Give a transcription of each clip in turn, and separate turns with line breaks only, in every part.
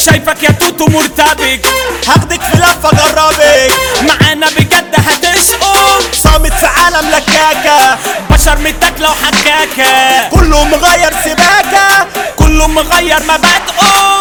شايفك يا توتو مرتبك
هاخدك في لفة جربك
معانا بجد هتشقوا
صامت في عالم لكاكة
بشر متاكلة وحكاكة
كله مغير سباكة
كله مغير مبادئه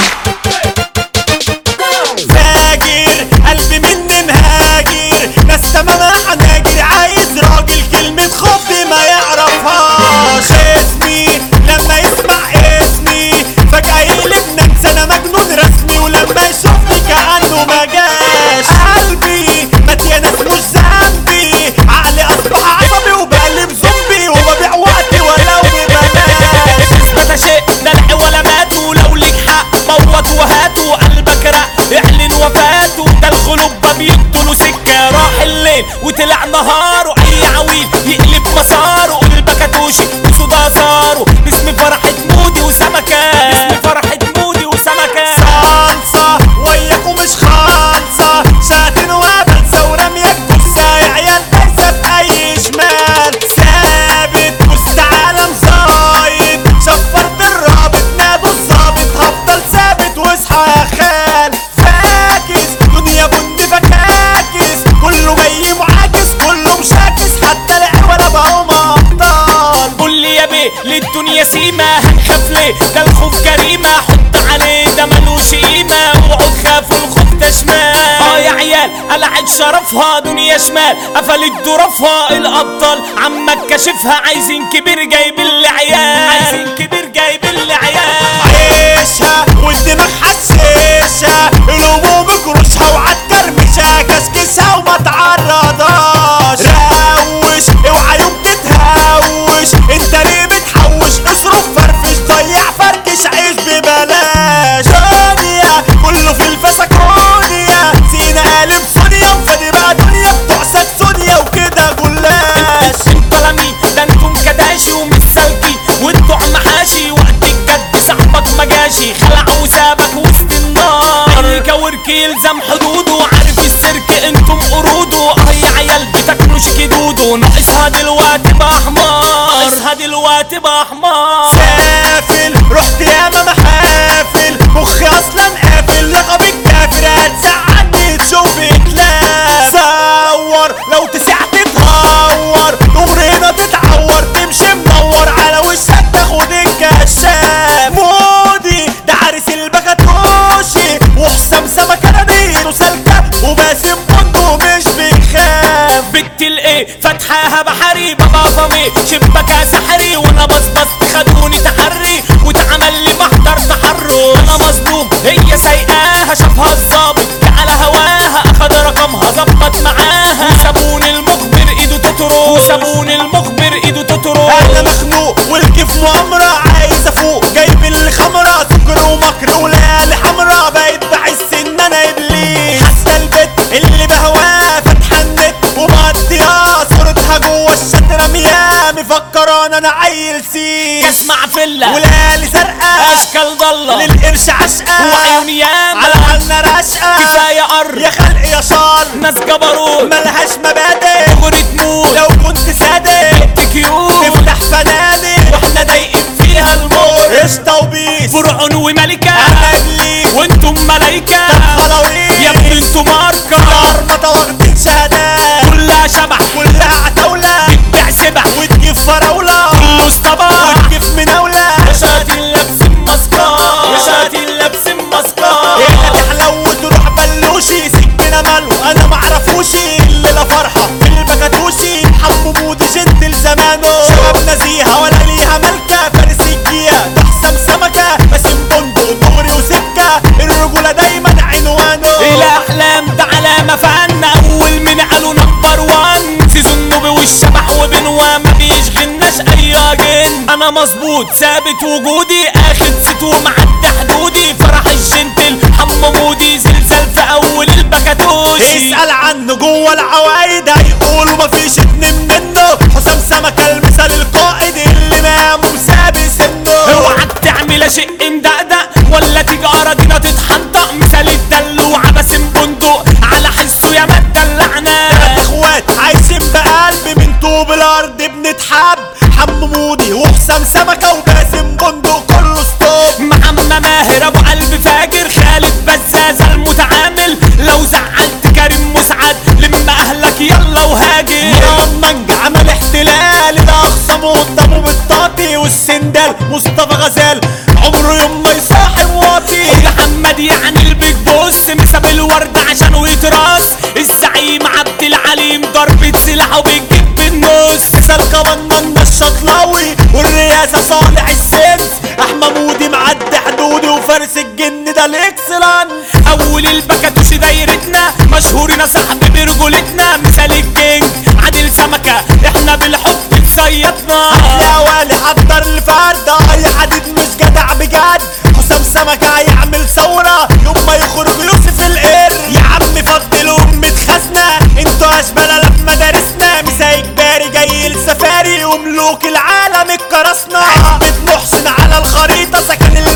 فاجر قلبي مني مهاجر ناس تمامها حناجر عايز راجل كلمة خبي ما يعرفهاش اسمي لما يسمع اسمي فجأة يقلب نكسة انا مجنون رسمي ولما يشوفني كأنه ما جاش قلبي مات يا ناس مش ذنبي عقلي اصبح عصبي وبقلب زومبي وببيع وقتي ولو ببلاش
اثبت شيء دلع ولا ماتوا لو ليك حق موت وهاتوا قلبك رق اعلن وفاته ده الغلوب بيقتلوا سكة راح الليل وطلع نهاره اي عويل يقلب مساره قلبك هتوشي وسودا صاره باسم فرحة مودي وسمكة باسم فرحة مودي وسمكة
صلصة وياكم مش خالصة شاتن وبلسة ورمية الجثة يا عيال دايسة في أي شمال ثابت وسط عالم زايد شفرت الرابط نادوا الظابط هفضل ثابت واصحى يا خال فاكس دنيا بند فكاكس كله جاي معاكس كله مشاكس حتى العوالة بقوا أبطال
قول لي يا بيه للدنيا سيمة هنخاف ليه ده الخوف جريمة حط عليه ده ملوش قيمة اوعوا تخافوا الخوف ده شمال اه يا عيال قلعت شرفها دنيا شمال قفلت ظروفها الابطال عمك كشفها عايزين كبير جايب اللي عيال عايزين كبير جايب اللي عيال
عيشها والدماغ حشيشها الهموم جروشها وعالكرمشها كشكشها وما تعرضهاش روش اوعى يوم تتهوش انت ليه بتحوش اصرف فرفش ضيع فركش عيش ببلاش دنيا كله في الفسكونيا سينا قالب سونيا وفادي بقى دنيا بتوع سكسونيا وكده جلاش
انتوا لمين ده انتم كداشي ومش سالكين وانتوا عم حاشي وقت الجد صاحبك ما جاشي خلع وسابك وسط النار اي كورك يلزم حدوده عارف السيرك انتم قروده اه يا عيال بتاكلوش كدوده ناقصها دلوقتي بقى حمار ناقصها دلوقتي بقى حمار
سافل رحت ياما محافل مخي اصلا قافل لقب الكافر هتزعلني تشوف كلاب صور لو تسع تتهور دغر هنا تتعور تمشي منور على وشك تاخد الكشاف مودي ده عريس البكاتوشي وحسام سمكة نادير وسلكة وباسم بندو مش بيخاف
بنت الايه فتحاها بحري بابا فمي شبكة سحري وانا بصبص خدوني تحري واتعمل لي محضر تحرش انا مظلوم هي سايقاها شافها الظابط على هواها اخد رقمها ظبط معاها وسابوني المخبر ايده تترك وسابوني المخبر ايده تترك
انا مخنوق والكيف مؤامرة عايز افوق جايب الخمرة سكر ومكر وليالي حمرا بقيت بحس ان انا ابليس حتى البت اللي بهواها فاتحة النت ومقضيها صورتها جوه الشات رميها مفكران انا عيل سيس
اسمع فله
وليالي زرقاء
اشكال ضله
للقرش عشقة
وعيوني ياما
على حالنا رشقة
كفايه قر
يا خلق يا شال
ناس جبروت
ملهاش مبادئ
دغري تموت
لو كنت صادق
كيوت
تفتح فنادق
واحنا ضايقين فيها الموت
قشطة وبيس
فرعون وملكة
انا ابليس
وانتم ملايكة
خلاويص
يا ابني انتوا ماركة
مرمطة واخدين شهادات
كلها شبح
كلها عتاولة
بتبيع سبح
وتجيب فراولة
كله اصطباح
وتجيب مناولة
شاتين لابسين ماسكات شاتين لابسين ماسكات
هنا تحلو وتروح بلوشي سكينة مالو انا معرفوش الليلة فرحة في البكاتوشي حمو مودي جنتل زمانه شباب نزيهة ولا ليها ملكة فارس الجية تحسم سمكة باسم بندق دغري وسكة الرجولة دايما عنوانه
الاحلام ده علامة فن اول من قالوا نمبر وان سيزون نوبي والشبح وبنوا ما بيشغلناش اي جن انا مظبوط ثابت وجودي اخد ست ومعدي حدودي فرح الجنتل حمو مودي زلزال في اول البكاتوشي
اسأل عنه جوه العوايد هيقولوا مفيش اتنين منه حسام سمكة المثال القائد اللي نام وساب سنه
اوعى تعمل شيء مدقدق ولا تجارة دينا تتحنطق مثال الدلوعة باسم بندق على حسه يا ما تدلعنا
تلات اخوات عايشين بقلب من طوب الارض بنتحب حمو مودي وحسام سمكة وباسم بندق كله ستوب
محمد ماهر ابو قلب فاجر خالد سلاحه بتجيب بالنص
مثال كمان الشطلاوي والرئاسة صالح السنس احمى مودي معدي حدودي وفارس الجن ده الاكسلان
اول البكاتوش دايرتنا مشهورين صاحبي برجولتنا مثال الكينج عادل سمكة احنا بالحب اتصيدنا
يا والي حضر الفردة اي حديد مش جدع بجد حسام سمكة هيعمل ثورة يوم ما يخرج يوسف القر يا عم فضل أمة خزنة انتوا اشبالة في مدارسنا مسا اجباري جاي السفاري وملوك العالم اتكرسنا عزبة محسن على الخريطة سكن